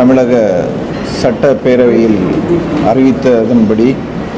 தமிழக சட்டப்பேரவையில் அறிவித்ததன்படி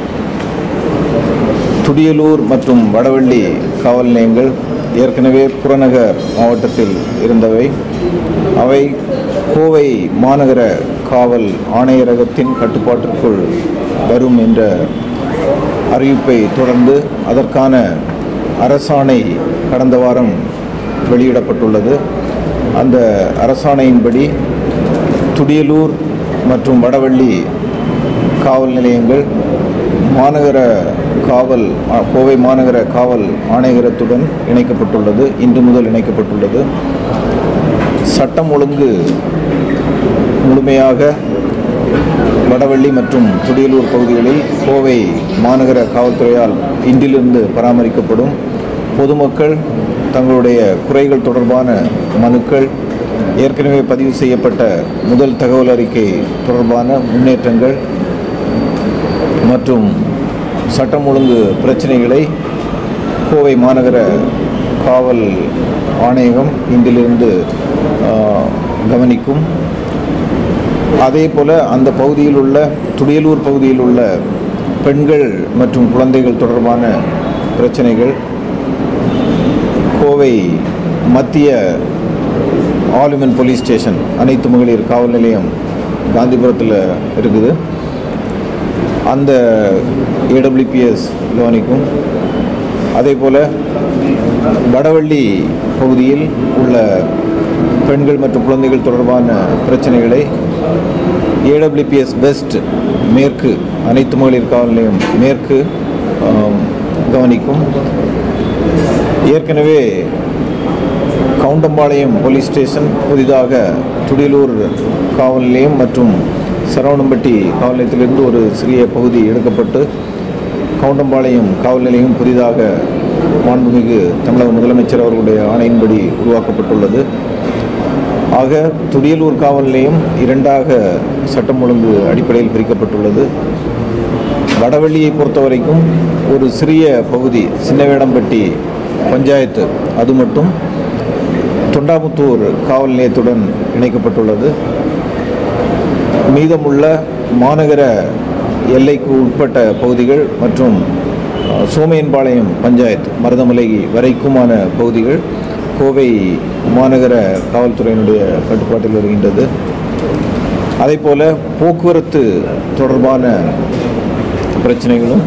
துடியலூர் மற்றும் வடவள்ளி காவல் நிலையங்கள் ஏற்கனவே புறநகர் மாவட்டத்தில் இருந்தவை அவை கோவை மாநகர காவல் ஆணையரகத்தின் கட்டுப்பாட்டிற்குள் வரும் என்ற அறிவிப்பை தொடர்ந்து அதற்கான அரசாணை கடந்த வாரம் வெளியிடப்பட்டுள்ளது அந்த அரசாணையின்படி துடியலூர் மற்றும் வடவள்ளி காவல் நிலையங்கள் மாநகர காவல் ஆ, கோவை மாநகர காவல் ஆணையரகத்துடன் இணைக்கப்பட்டுள்ளது இன்று முதல் இணைக்கப்பட்டுள்ளது சட்டம் ஒழுங்கு முழுமையாக வடவள்ளி மற்றும் துடியலூர் பகுதிகளில் கோவை மாநகர காவல்துறையால் இன்றிலிருந்து பராமரிக்கப்படும் பொதுமக்கள் தங்களுடைய குறைகள் தொடர்பான மனுக்கள் ஏற்கனவே பதிவு செய்யப்பட்ட முதல் தகவல் அறிக்கை தொடர்பான முன்னேற்றங்கள் மற்றும் சட்டம் ஒழுங்கு பிரச்சனைகளை கோவை மாநகர காவல் ஆணையகம் இன்றிலிருந்து ஆ, கவனிக்கும் அதே போல் அந்த பகுதியில் உள்ள துடியலூர் பகுதியில் உள்ள பெண்கள் மற்றும் குழந்தைகள் தொடர்பான பிரச்சனைகள் கோவை மத்திய ஆலிமன் போலீஸ் ஸ்டேஷன் அனைத்து மகளிர் காவல் நிலையம் காந்திபுரத்தில் இருக்குது அந்த ஏடபிள்யூபிஎஸ் கவனிக்கும் அதே போல் வடவள்ளி பகுதியில் உள்ள பெண்கள் மற்றும் குழந்தைகள் தொடர்பான பிரச்சனைகளை ஏடபிள்யூபிஎஸ் வெஸ்ட் மேற்கு அனைத்து மகளிர் காவல் நிலையம் மேற்கு ஆம், கவனிக்கும் ஏற்கனவே கவுண்டம்பாளையம் போலீஸ் ஸ்டேஷன் புதிதாக துடியலூர் காவல் நிலையம் மற்றும் சரவணம்பட்டி காவல் நிலையத்திலிருந்து ஒரு சிறிய பகுதி எடுக்கப்பட்டு கவுண்டம்பாளையம் காவல் நிலையம் புதிதாக மாண்புமிகு தமிழக முதலமைச்சர் அவர்களுடைய ஆணையின்படி உருவாக்கப்பட்டுள்ளது ஆக துடியலூர் காவல் நிலையம் இரண்டாக சட்டம் ஒழுங்கு அடிப்படையில் பிரிக்கப்பட்டுள்ளது வடவள்ளியை பொறுத்த வரைக்கும் ஒரு சிறிய பகுதி சின்னவேடம்பட்டி பஞ்சாயத்து அது மட்டும் தொண்டாமுத்தூர் காவல் நிலையத்துடன் இணைக்கப்பட்டுள்ளது மீதமுள்ள மாநகர எல்லைக்கு உட்பட்ட பகுதிகள் மற்றும் அஹ், சோமையன்பாளையம் பஞ்சாயத்து மருதமலை வரைக்குமான பகுதிகள் கோவை மாநகர காவல்துறையினுடைய கட்டுப்பாட்டில் வருகின்றது அதேபோல போக்குவரத்து தொடர்பான பிரச்சனைகளும்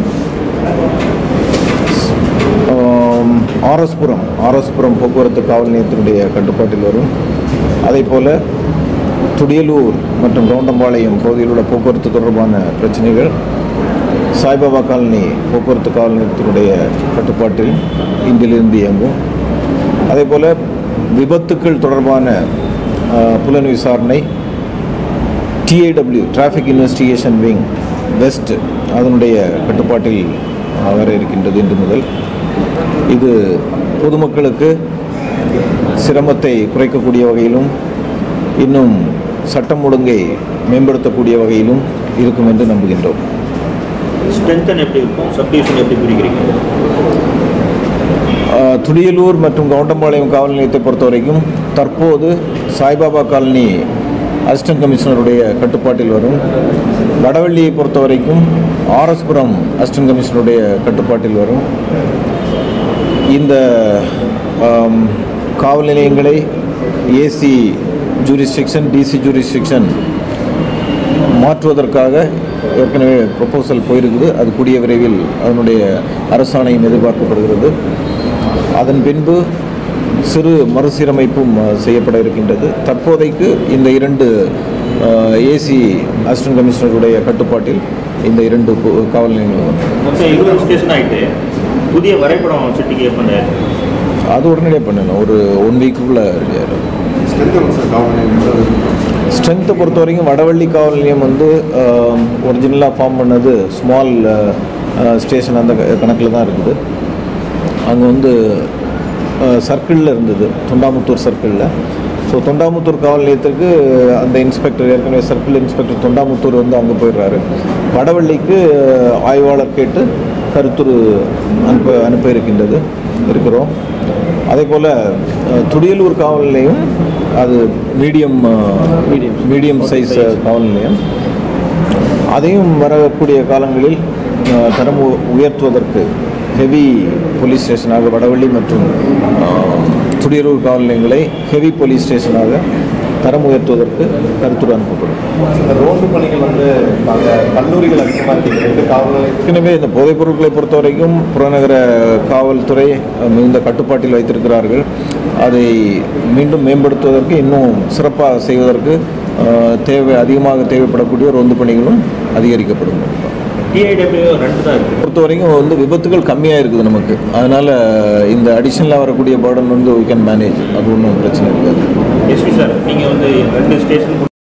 ஆம், ஆர்எஸ்புரம் ஆர்எஸ்புரம் போக்குவரத்து காவல் நிலையத்தினுடைய கட்டுப்பாட்டில் வரும் அதே போல் துடியலூர் மற்றும் கவுண்டம்பாளையம் பகுதியில் உள்ள போக்குவரத்து தொடர்பான பிரச்சனைகள் சாய்பாபா காலனி போக்குவரத்து காவல் நிலையத்தினுடைய கட்டுப்பாட்டில் இன்றிலிருந்து இயங்கும் அதே போல் விபத்துக்கள் தொடர்பான ஆ, புலன் விசாரணை TAW traffic investigation wing west அதனுடைய கட்டுப்பாட்டில் அஹ், வர இருக்கின்றது இன்று முதல் இது பொதுமக்களுக்கு சிரமத்தை குறைக்கக்கூடிய வகையிலும் இன்னும் சட்டம் ஒழுங்கை மேம்படுத்தக்கூடிய வகையிலும் இருக்கும் என்று நம்புகின்றோம் ஸ்ட்ரென்த்தன் எப்படி இருக்கும் சப்டிவிஷன் எப்படி பிரிக்கிறீங்க அஹ், துடியலூர் மற்றும் கவுண்டம்பாளையம் காவல் நிலையத்தை பொறுத்த வரைக்கும் தற்போது சாய்பாபா காலனி அசிஸ்டன்ட் கமிஷனருடைய கட்டுப்பாட்டில் வரும் வடவள்ளியை பொறுத்த வரைக்கும் ஆர்எஸ்புரம் அசிஸ்டன்ட் கமிஷனருடைய கட்டுப்பாட்டில் வரும் இந்த ஆம், காவல் நிலையங்களை ஏசி ஜூரிஸ்டிக்ஷன் டிசி ஜூரிஸ்டிக்ஷன் மாற்றுவதற்காக ஏற்கனவே ப்ரொபோசல் போயிருக்குது அது கூடிய விரைவில் அதனுடைய அரசாணையும் எதிர்பார்க்கப்படுகிறது அதன் பின்பு சிறு மறுசீரமைப்பும் அஹ், செய்யப்பட இருக்கின்றது தற்போதைக்கு இந்த இரண்டு ஏசி அசிஸ்டன்ட் கமிஷனருடைய கட்டுப்பாட்டில் இந்த இரண்டு பு- காவல் நிலையங்களும் வரும். மொத்தம் இருபது ஸ்டேஷன் ஆகிட்டு புதிய வரைபடம் சிட்டிக்கு எப்போ தயார் அது உடனடியாக பண்ணணும் ஒரு ஒன் வீக்குக்குள்ளே ஸ்ட்ரென்த்தை பொறுத்த வரைக்கும் வடவள்ளி காவல் நிலையம் வந்து ஒரிஜினலாக ஃபார்ம் பண்ணது ஸ்மால் ஸ்டேஷன் அந்த கணக்கில் தான் இருக்குது அங்கே வந்து சர்க்கிளில் இருந்தது தொண்டாமுத்தூர் சர்க்கிளில் ஸோ தொண்டாமுத்தூர் காவல் நிலையத்திற்கு அந்த இன்ஸ்பெக்டர் ஏற்கனவே சர்க்கிள் இன்ஸ்பெக்டர் தொண்டாமுத்தூர் வந்து அங்கே போயிடுறாரு வடவள்ளிக்கு அஹ், ஆய்வாளர் கேட்டு கருத்துரு அனுப்ப அனுப்ப இருக்கின்றது இருக்கிறோம் அதே போல் துடியலூர் காவல் நிலையம் அது மீடியம் Medium. மீடியம் சைஸ் காவல் நிலையம் அதையும் வரக்கூடிய காலங்களில் அஹ், தரம் உ- உயர்த்துவதற்கு ஹெவி போலீஸ் ஸ்டேஷனாக வடவள்ளி மற்றும் அஹ், துடியலூர் காவல் நிலையங்களை ஹெவி போலீஸ் ஸ்டேஷனாக தரம் உயர்த்துவதற்கு கருத்துரு அனுப்பப்படும் இந்த ரோந்து பணிகள் வந்து அங்கே கல்லூரிகள் அதிகமாக இருக்குது ரெண்டு காவல் நிலையம் ஏற்கனவே இந்த போதைப் பொருட்களை பொறுத்த வரைக்கும் புறநகர காவல்துறை அஹ், மிகுந்த கட்டுப்பாட்டில் வைத்திருக்கிறார்கள் அதை மீண்டும் மேம்படுத்துவதற்கு இன்னும் சிறப்பாக செய்வதற்கு அஹ், தேவை அதிகமாக தேவைப்படக்கூடிய ரோந்து பணிகளும் அதிகரிக்கப்படும் டிஐடபிள்யூ ரெண்டு தான் இருக்குது பொறுத்த வரைக்கும் வந்து விபத்துகள் கம்மியாக இருக்குது நமக்கு அதனால் இந்த அடிஷனலாக வரக்கூடிய பேர்டன் வந்து we can மேனேஜ் அது ஒன்றும் பிரச்சனை இருக்காது எஸ்பி சார் நீங்கள் வந்து ரெண்டு ஸ்டேஷன்